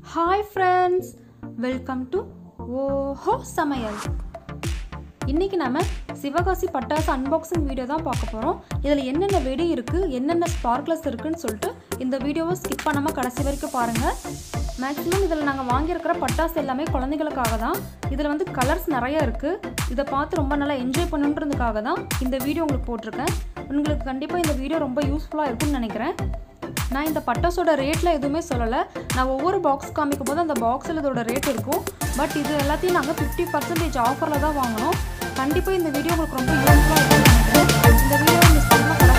hi friends welcome to ஓஹோ சமையல் இன்றைக்கி நம்ம சிவகாசி பட்டாசு அன்பாக்சிங் வீடியோ தான் பார்க்க போகிறோம் இதில் என்னென்ன வெடி இருக்குது என்னென்ன ஸ்பார்க்லஸ் இருக்குன்னு சொல்லிட்டு இந்த வீடியோவை ஸ்கிப் பண்ணாமல் கடைசி வரைக்கும் பாருங்கள் மேக்ஸிமம் இதில் நாங்கள் வாங்கியிருக்கிற பட்டாசு எல்லாமே குழந்தைகளுக்காக தான் இதில் வந்து கலர்ஸ் நிறைய இருக்குது இதை பார்த்து ரொம்ப நல்லா என்ஜாய் பண்ணுன்றதுக்காக தான் இந்த வீடியோ உங்களுக்கு போட்டிருக்கேன் உங்களுக்கு கண்டிப்பாக இந்த வீடியோ ரொம்ப யூஸ்ஃபுல்லாக இருக்கும்னு நினைக்கிறேன் நான் இந்த பட்டாசோட ரேட்டில் எதுவுமே சொல்லலை நான் ஒவ்வொரு பாக்ஸ் காமிக்கும் போது அந்த பாக்ஸில் இதோட ரேட் இருக்கும் பட் இது எல்லாத்தையும் நாங்கள் ஃபிஃப்டி பர்சன்டேஜ் ஆஃபரில் தான் வாங்கினோம் கண்டிப்பாக இந்த வீடியோ உங்களுக்கு ரொம்ப யூஸ்ஃபுல்லாக இருக்கும்னு நினைக்கிறேன் இந்த வீடியோவை மிஸ் பண்ணாமல்